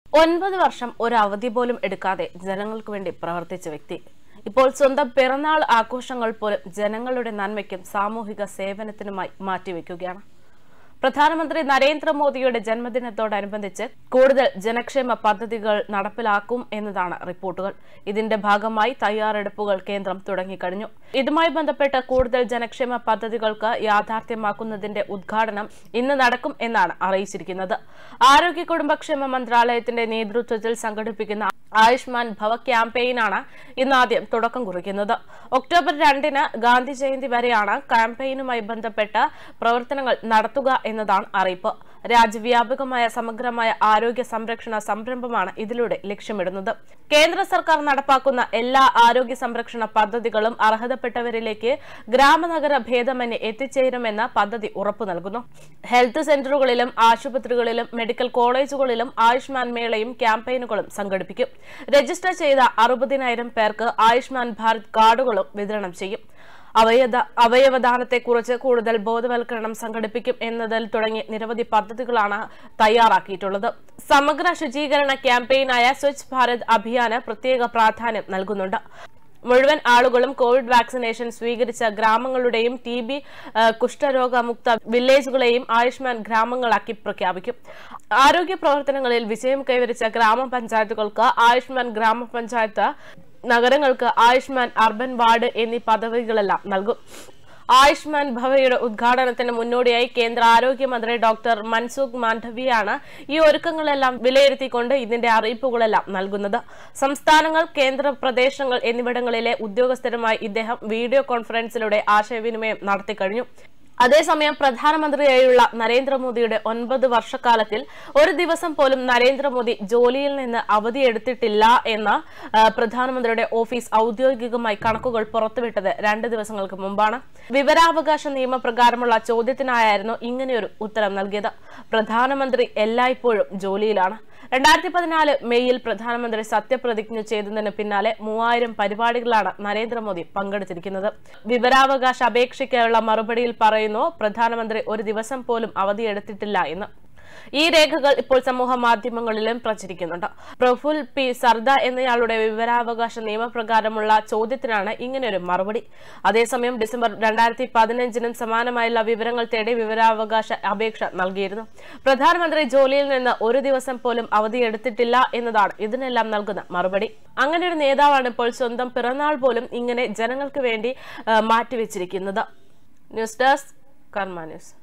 ഒൻപത് വർഷം ഒരു അവധി പോലും എടുക്കാതെ ജനങ്ങൾക്ക് വേണ്ടി പ്രവർത്തിച്ച വ്യക്തി ഇപ്പോൾ സ്വന്തം പിറന്നാൾ ആഘോഷങ്ങൾ പോലും ജനങ്ങളുടെ നന്മയ്ക്കും സാമൂഹിക സേവനത്തിനുമായി മാറ്റിവെക്കുകയാണ് പ്രധാനമന്ത്രി നരേന്ദ്രമോദിയുടെ ജന്മദിനത്തോടനുബന്ധിച്ച് കൂടുതൽ ജനക്ഷേമ പദ്ധതികൾ നടപ്പിലാക്കും എന്നതാണ് റിപ്പോർട്ടുകൾ ഇതിന്റെ ഭാഗമായി തയ്യാറെടുപ്പുകൾ കേന്ദ്രം തുടങ്ങിക്കഴിഞ്ഞു ഇതുമായി ബന്ധപ്പെട്ട് കൂടുതൽ ജനക്ഷേമ പദ്ധതികൾക്ക് യാഥാർത്ഥ്യമാക്കുന്നതിന്റെ ഉദ്ഘാടനം ഇന്ന് നടക്കും എന്നാണ് അറിയിച്ചിരിക്കുന്നത് ആരോഗ്യ കുടുംബക്ഷേമ മന്ത്രാലയത്തിന്റെ നേതൃത്വത്തിൽ സംഘടിപ്പിക്കുന്ന ആയുഷ്മാൻ ഭവ ക്യാമ്പയിനാണ് ഇന്ന് ആദ്യം തുടക്കം കുറിക്കുന്നത് ഒക്ടോബർ രണ്ടിന് ഗാന്ധി ജയന്തി വരെയാണ് ക്യാമ്പയിനുമായി ബന്ധപ്പെട്ട പ്രവർത്തനങ്ങൾ നടത്തുക എന്നതാണ് അറിയിപ്പ് രാജ്യവ്യാപകമായ സമഗ്രമായ ആരോഗ്യ സംരക്ഷണ സംരംഭമാണ് ഇതിലൂടെ ലക്ഷ്യമിടുന്നത് കേന്ദ്ര സർക്കാർ നടപ്പാക്കുന്ന എല്ലാ ആരോഗ്യ സംരക്ഷണ പദ്ധതികളും അർഹതപ്പെട്ടവരിലേക്ക് ഗ്രാമനഗര ഭേദമന്യേ എത്തിച്ചേരുമെന്ന പദ്ധതി ഉറപ്പു നൽകുന്നു ഹെൽത്ത് സെന്ററുകളിലും ആശുപത്രികളിലും മെഡിക്കൽ കോളേജുകളിലും ആയുഷ്മാൻ മേളയും ക്യാമ്പയിനുകളും സംഘടിപ്പിക്കും രജിസ്റ്റർ ചെയ്ത അറുപതിനായിരം പേർക്ക് ആയുഷ്മാൻ ഭാരത് കാർഡുകളും വിതരണം ചെയ്യും അവയദ അവയവദാനത്തെക്കുറിച്ച് കൂടുതൽ ബോധവൽക്കരണം സംഘടിപ്പിക്കും എന്നതിൽ തുടങ്ങി നിരവധി പദ്ധതികളാണ് തയ്യാറാക്കിയിട്ടുള്ളത് സമഗ്ര ശുചീകരണ ക്യാമ്പയിനായ സ്വച്ഛ് ഭാരത് അഭിയാന് പ്രത്യേക പ്രാധാന്യം നൽകുന്നുണ്ട് മുഴുവൻ ആളുകളും കോവിഡ് വാക്സിനേഷൻ സ്വീകരിച്ച ഗ്രാമങ്ങളുടെയും ടി ബി കുഷ്ഠരോഗമുക്ത വില്ലേജുകളെയും ആയുഷ്മാൻ ഗ്രാമങ്ങളാക്കി പ്രഖ്യാപിക്കും ആരോഗ്യ പ്രവർത്തനങ്ങളിൽ വിജയം കൈവരിച്ച ഗ്രാമപഞ്ചായത്തുകൾക്ക് ആയുഷ്മാൻ ഗ്രാമപഞ്ചായത്ത് നഗരങ്ങൾക്ക് ആയുഷ്മാൻ അർബൻ വാർഡ് എന്നീ പദവികളെല്ലാം നൽകും ആയുഷ്മാൻ ഭവയുടെ ഉദ്ഘാടനത്തിന് മുന്നോടിയായി കേന്ദ്ര ആരോഗ്യമന്ത്രി ഡോക്ടർ മൻസുഖ് മാണ്ഡവിയാണ് ഈ ഒരുക്കങ്ങളെല്ലാം വിലയിരുത്തിക്കൊണ്ട് ഇതിന്റെ അറിയിപ്പുകളെല്ലാം നൽകുന്നത് സംസ്ഥാനങ്ങൾ കേന്ദ്ര പ്രദേശങ്ങൾ എന്നിവിടങ്ങളിലെ ഉദ്യോഗസ്ഥരുമായി ഇദ്ദേഹം വീഡിയോ കോൺഫറൻസിലൂടെ ആശയവിനിമയം നടത്തിക്കഴിഞ്ഞു അതേസമയം പ്രധാനമന്ത്രിയായുള്ള നരേന്ദ്രമോദിയുടെ ഒൻപത് വർഷക്കാലത്തിൽ ഒരു ദിവസം പോലും നരേന്ദ്രമോദി ജോലിയിൽ നിന്ന് അവധിയെടുത്തിട്ടില്ല എന്ന് ആ, പ്രധാനമന്ത്രിയുടെ ഓഫീസ് ഔദ്യോഗികമായി കണക്കുകൾ പുറത്തുവിട്ടത് രണ്ട് ദിവസങ്ങൾക്ക് മുമ്പാണ് വിവരാവകാശ നിയമപ്രകാരമുള്ള ചോദ്യത്തിനായിരുന്നു ഇങ്ങനെയൊരു ഉത്തരം നൽകിയത് പ്രധാനമന്ത്രി എല്ലായ്പ്പോഴും ജോലിയിലാണ് രണ്ടായിരത്തി പതിനാല് മെയ്യിൽ പ്രധാനമന്ത്രി സത്യപ്രതിജ്ഞ ചെയ്തതിന് പിന്നാലെ മൂവായിരം പരിപാടികളാണ് നരേന്ദ്രമോദി പങ്കെടുത്തിരിക്കുന്നത് വിവരാവകാശ അപേക്ഷയ്ക്കുള്ള മറുപടിയിൽ പറയുന്നു പ്രധാനമന്ത്രി ഒരു ദിവസം പോലും അവധിയെടുത്തിട്ടില്ല എന്ന് ഈ രേഖകൾ ഇപ്പോൾ സമൂഹ മാധ്യമങ്ങളിലും പ്രചരിക്കുന്നുണ്ട് പ്രഫുൽ പി സർദ എന്നയാളുടെ വിവരാവകാശ നിയമപ്രകാരമുള്ള ചോദ്യത്തിനാണ് ഇങ്ങനെയൊരു മറുപടി അതേസമയം ഡിസംബർ രണ്ടായിരത്തി പതിനഞ്ചിനും സമാനമായുള്ള വിവരങ്ങൾ തേടി വിവരാവകാശ അപേക്ഷ നൽകിയിരുന്നു പ്രധാനമന്ത്രി ജോലിയിൽ നിന്ന് ഒരു ദിവസം പോലും അവധിയെടുത്തിട്ടില്ല എന്നതാണ് ഇതിനെല്ലാം നൽകുന്ന മറുപടി അങ്ങനെ ഒരു നേതാവാണ് ഇപ്പോൾ സ്വന്തം പിറന്നാൾ പോലും ഇങ്ങനെ ജനങ്ങൾക്ക് വേണ്ടി ആ, മാറ്റിവെച്ചിരിക്കുന്നത് ന്യൂസ് ഡെസ്ക് കർമ്മ ന്യൂസ്